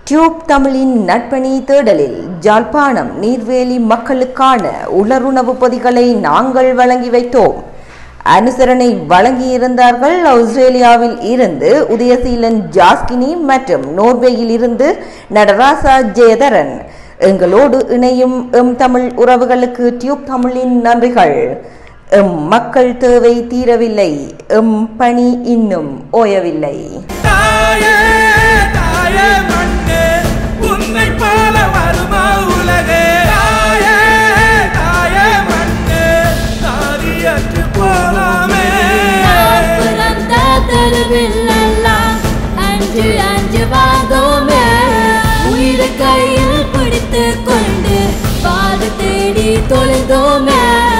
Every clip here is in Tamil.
டியூப் தமிழின் நட்பணி தேடலில் ஜாழ்ப்பாணம் நீர்வேலி மக்களுக்கான உலருணவு பொதிகளை நாங்கள் வழங்கி வைத்தோம் அனுசரணை வழங்கியிருந்தார்கள் ஆஸ்திரேலியாவில் இருந்து உதயசீலன் ஜாஸ்கினி மற்றும் நோர்வேயில் இருந்து நடராசா ஜெயதரன் எங்களோடு இணையும் எம் தமிழ் உறவுகளுக்கு டியூப் தமிழின் நன்றிகள் எம் மக்கள் தேவை தீரவில்லை எம் பணி இன்னும் ஓயவில்லை தாயே தாயே மண்ணே உன்னை போல வருமா உலகே தாயே தாயே மண்ணே தாரியற்று போலாமே பிறந்த தெருவிலெல்லாம் அஞ்சு அஞ்சு வாங்கோமே உயிரை கையில் பிடித்து கொண்டு பாடு தேடி தொலைந்தோமே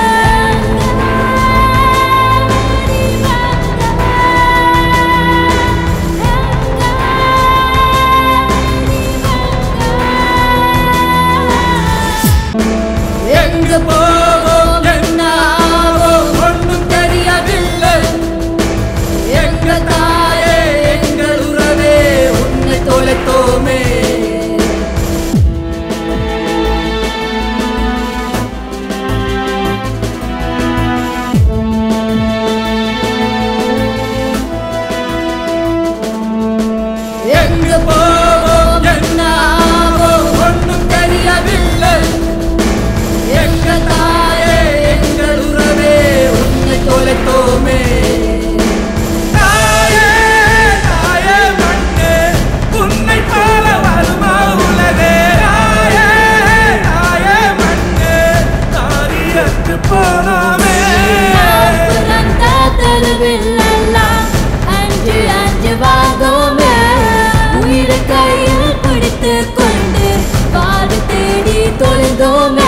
எங்கு போவோம் என்ன ஆவோம் ஒன்றும் தெரியவில்லை எங்கள் தாயே எங்கள் உறவே உன்னை தொலைத்தோமே எங்கு போவோம் என்ன ஆவோம் ஒன்றும் தெரியவில்லை எங்கள் தாயே எங்கள் உறவே உன்னை தொலைத்தோமே தாயே தாயே மண்ணே உன்னை போல வருமா உலகே தாயே தாயே மண்ணே தாரியற்று போனாமே பிறந்த தெருவிலெல்லாம் அஞ்சு அஞ்சு வாங்கோமே உயிரை கையில் பிடித்து கொண்டு பாடு தேடி தொலைந்தோமே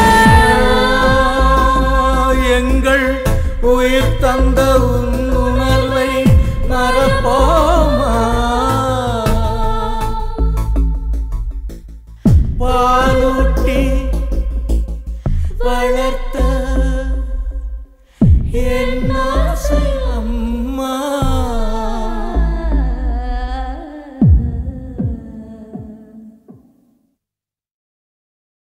எங்கள் உயிர் தந்த உன் உணர்வை மறப்போமா பாலூட்டி வள